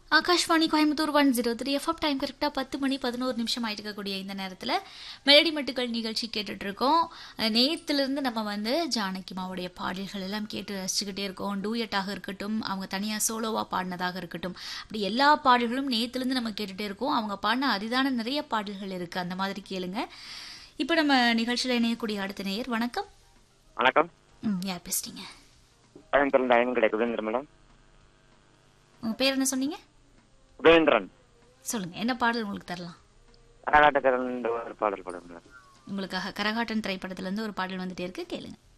Akashvani Coimbatore one zero three FM time கரெக்டாக பத்து மணி பதினோரு நிமிஷம் ஆயிட்டு இருக்கக்கூடிய இந்த நேரத்தில் மெலடி மட்டுக்கள் நிகழ்ச்சி கேட்டுட்டு இருக்கோம் நேற்றுலேருந்து நம்ம வந்து ஜானகிமாவுடைய பாடல்கள் எல்லாம் கேட்டு ரசிச்சுக்கிட்டே இருக்கோம் டூயட்டாக இருக்கட்டும் அவங்க தனியாக சோலோவாக பாடினதாக இருக்கட்டும் அப்படி எல்லா பாடல்களும் நேற்றுலேருந்து நம்ம கேட்டுகிட்டே இருக்கோம் அவங்க பாடின அரிதான நிறைய பாடல்கள் இருக்குது அந்த மாதிரி கேளுங்க இப்போ நம்ம நிகழ்ச்சியில் இணையக்கூடிய அடுத்த நேயர் வணக்கம் வணக்கம் ம் யார் பேசுறீங்க கோயம்புத்தூர்ல அயன் கடை குபேந்திரன் மேடம் உங்கள் பேர் என்ன சொன்னீங்க குபேந்திரன் சொல்லுங்கள் என்ன பாடல் உங்களுக்கு தரலாம் கரகாட்டக்காரன் ஒரு பாடல் படம் மேடம் உங்களுக்காக கரகாட்டன் திரைப்படத்துல இருந்து ஒரு பாடல் வந்துட்டே இருக்கு கேளுங்க